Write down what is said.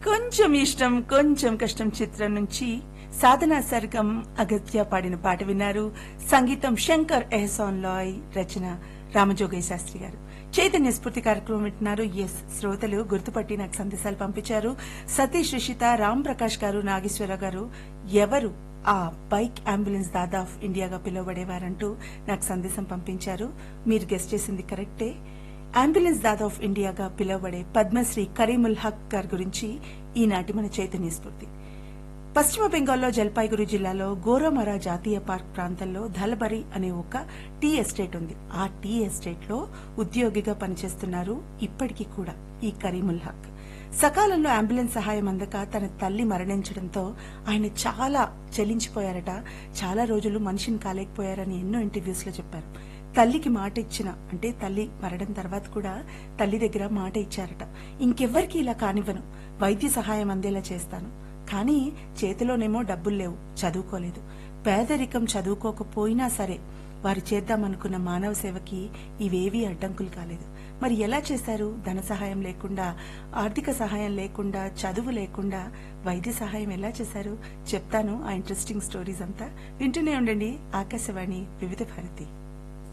కొంచెం ఇష్టం కొంచెం కష్టం చిత్రం నుంచి సాధనా సర్గం అగత్య పాడిన పాట విన్నారు సంగీతం శంకర్ ఎహసాన్ లాయ్ రచన రామజోగయ్య శాస్త్రి గారు చైతన్య స్ఫూర్తి కార్యక్రమం వింటున్నారు ఎస్ శ్రోతలు గుర్తుపట్టి నాకు సందేశాలు పంపించారు సతీష్ రిషిత రామ్ ప్రకాష్ గారు నాగేశ్వరరావు గారు ఎవరు ఆ బైక్ అంబులెన్స్ దాదా ఆఫ్ ఇండియాగా పిలువబడేవారంటూ నాకు సందేశం పంపించారు మీరు గెస్ట్ చేసింది కరెక్టే అంబులెన్స్ దాదా ఆఫ్ ఇండియాగా పిలువబడే పద్మశ్రీ కరీముల్ హక్ గారి గురించి ఈనాటి మన చైతన్య స్ఫూర్తి పశ్చిమ బెంగాల్లో జల్పాయిగురి జిల్లాలో గోరమరా జాతీయ పార్క్ ప్రాంతంలో ధలబరి అనే ఒక టీ ఎస్టేట్ ఉంది ఆ టీ ఎస్టేట్ లో ఉద్యోగిగా పనిచేస్తున్నారు ఇప్పటికీ కూడా ఈ కరీముల్ హక్ సకాలంలో అంబులెన్స్ సహాయం అందక తన తల్లి మరణించడంతో ఆయన చాలా చెలించిపోయారట చాలా రోజులు మనిషిని కాలేకపోయారని ఎన్నో ఇంటర్వ్యూస్ లో చెప్పారు తల్లికి మాట ఇచ్చిన అంటే తల్లి మరణం తర్వాత కూడా తల్లి దగ్గర మాట ఇచ్చారట ఇంకెవ్వరికి ఇలా కానివ్వను వైద్య సహాయం అందేలా చేస్తాను కానీ చేతిలోనేమో డబ్బులు లేవు చదువుకోలేదు పేదరికం చదువుకోకపోయినా సరే వారు చేద్దామనుకున్న మానవ సేవకి ఇవేవీ అడ్డంకులు కాలేదు మరి ఎలా చేశారు ధన సహాయం లేకుండా ఆర్థిక సహాయం లేకుండా చదువు లేకుండా వైద్య సహాయం ఎలా చేశారు చెప్తాను ఆ ఇంట్రెస్టింగ్ స్టోరీస్ అంతా వింటూనే ఉండండి ఆకాశవాణి వివిధ భారతి